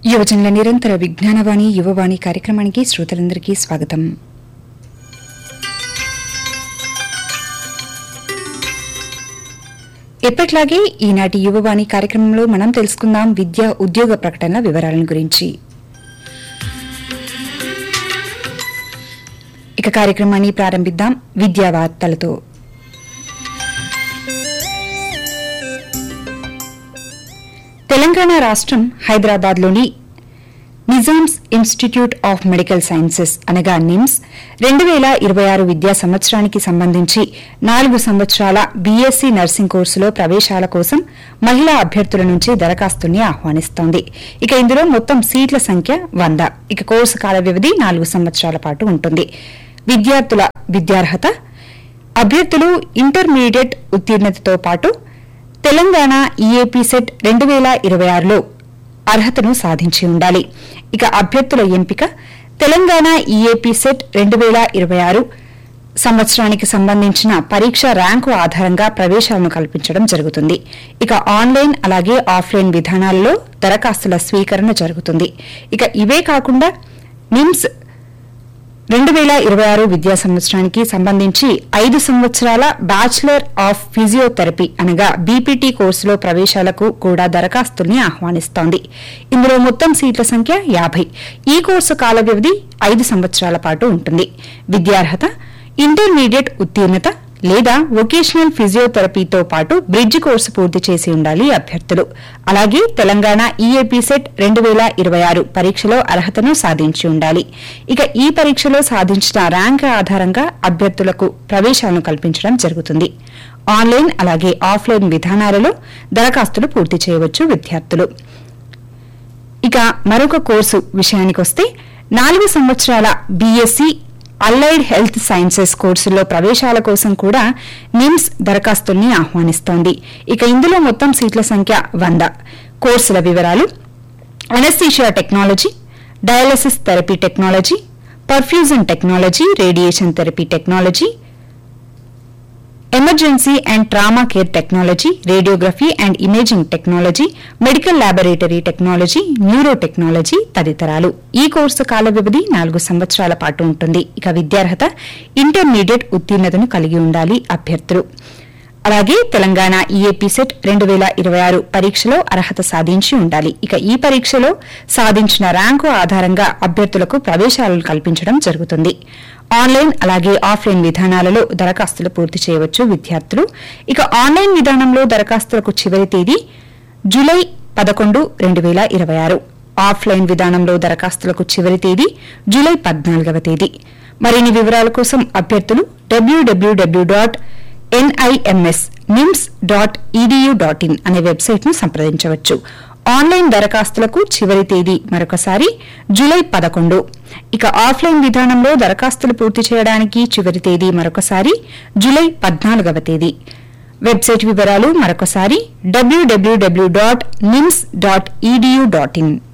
యువజనుల నిరంతర విజ్ఞానవాణి యువవాణి కార్యక్రమానికి శ్రోతలందరికీ స్వాగతం ఎప్పట్లాగే ఈనాటి యువవాణి కార్యక్రమంలో మనం తెలుసుకుందాం విద్యా ఉద్యోగ ప్రకటనల వివరాలను గురించి ఇక కార్యక్రమాన్ని ప్రారంభిద్దాం విద్యా వార్తలతో తెలంగాణ రాష్ట్రం హైదరాబాద్లోని Nizam's institute of medical sciences అనగా నిమ్స్ రెండు వేల ఇరవై ఆరు విద్యా సంవత్సరానికి సంబంధించి నాలుగు సంవత్సరాల బీఎస్సీ నర్సింగ్ కోర్సులో ప్రవేశాల కోసం మహిళా అభ్యర్థుల నుంచి దరఖాస్తుల్ని ఆహ్వానిస్తోంది ఇక ఇందులో మొత్తం సీట్ల సంఖ్య వంద ఇక కోర్సు కాల వ్యవధి నాలుగు సంవత్సరాల పాటు ఉంటుంది విద్యార్థుల విద్యార్హత అభ్యర్థులు ఇంటర్మీడియట్ ఉత్తీర్ణతతో పాటు తెలంగాణ ఈఏపీ సెట్ రెండు వేల ఇరవై ఆరులో అర్హతను సాధించి ఉండాలి ఇక అభ్యర్థుల ఎంపిక తెలంగాణ ఈఏపీ సెట్ రెండు వేల ఇరవై ఆరు సంవత్సరానికి సంబంధించిన పరీక్ష ర్యాంకు ఆధారంగా ప్రవేశాలను కల్పించడం జరుగుతుంది ఇక ఆన్లైన్ అలాగే ఆఫ్లైన్ విధానాలలో దరఖాస్తుల స్వీకరణ జరుగుతుంది ఇక ఇవే కాకుండా నిమ్స్ రెండు వేల ఇరవై ఆరు విద్యా సంవత్సరానికి సంబంధించి ఐదు సంవత్సరాల బ్యాచిలర్ ఆఫ్ ఫిజియోథెరపీ అనగా బీపీటీ కోర్సులో ప్రవేశాలకు కూడా దరఖాస్తుల్ని ఆహ్వానిస్తోంది ఇందులో మొత్తం సీట్ల సంఖ్య యాభై ఈ కోర్సు కాల వ్యవధి ఐదు సంవత్సరాల పాటు ఉంటుంది విద్యార్హత ఇంటర్మీడియట్ ఉత్తీర్ణత లేదా వొకేషనల్ ఫిజియోథెరపీతో పాటు బ్రిడ్జ్ కోర్సు పూర్తి చేసి ఉండాలి అభ్యర్థులు అలాగే తెలంగాణ ఈఏపీ సెట్ రెండు వేల ఇరవై ఆరు పరీక్షలో అర్హతను సాధించి ఉండాలి ఇక ఈ పరీక్షలో సాధించిన ర్యాంక్ ఆధారంగా అభ్యర్థులకు ప్రవేశాలను కల్పించడం జరుగుతుంది ఆన్లైన్ అలాగే ఆఫ్లైన్ విధానాలలో దరఖాస్తులు పూర్తి చేయవచ్చు విద్యార్థులు ఇక మరొక కోర్సు విషయానికొస్తే నాలుగు సంవత్సరాల బీఎస్సీ అల్లైడ్ హెల్త్ సైన్సెస్ కోర్సుల్లో ప్రవేశాల కోసం కూడా నిమ్స్ దరఖాస్తుల్ని ఆహ్వానిస్తోంది ఇక ఇందులో మొత్తం సీట్ల సంఖ్య వంద కోర్సుల వివరాలు anaesthesia technology dialysis therapy technology perfusion technology radiation therapy technology emergency and trauma care technology radiography and imaging technology medical laboratory technology neuro technology తదితరాలు ఈ కోర్సు కాల వ్యవధి నాలుగు సంవత్సరాల పాటు ఉంటుంది ఇక విద్యార్హత ఇంటర్మీడియట్ ఉత్తీర్ణతను కలిగి ఉండాలి అభ్యర్థులు అలాగే తెలంగాణ ఈఏపీ సెట్ రెండు వేల ఇరవై ఆరు పరీక్షలో అర్హత సాధించి ఉండాలి ఇక ఈ పరీక్షలో సాధించిన ర్యాంకు ఆధారంగా అభ్యర్థులకు ప్రవేశాలను కల్పించడం జరుగుతుంది ఆన్లైన్ అలాగే ఆఫ్లైన్ విధానాలలో దరఖాస్తులు పూర్తి చేయవచ్చు విద్యార్థులు ఇక ఆన్లైన్ విధానంలో దరఖాస్తులకు చివరి తేదీ జూలై పదకొండు రెండు వేల ఇరవై ఆరు ఆఫ్లైన్ విధానంలో దరఖాస్తులకు చివరి తేదీ జూలై పద్నాలుగవ తేదీ మరిన్ని వివరాల కోసం అభ్యర్థులు డబ్ల్యూడబ్ల్యూడబ్ల్యూ dot NIMS NIMS dot EDU dot in అనే వెబ్సైట్ ను సంప్రదించవచ్చు ఆన్లైన్ దరఖాస్తులకు చివరి తేదీ మరొకసారి జూలై పదకొండు ఇక ఆఫ్లైన్ విధానంలో దరఖాస్తులు పూర్తి చేయడానికి చివరి తేదీ మరొకసారి జూలై పద్నాలుగవ తేదీ వెబ్సైట్ వివరాలు మరొకసారి డబ్ల్యూడబ్ల్యూడబ్ల్యూ dot NIMS dot EDU dot in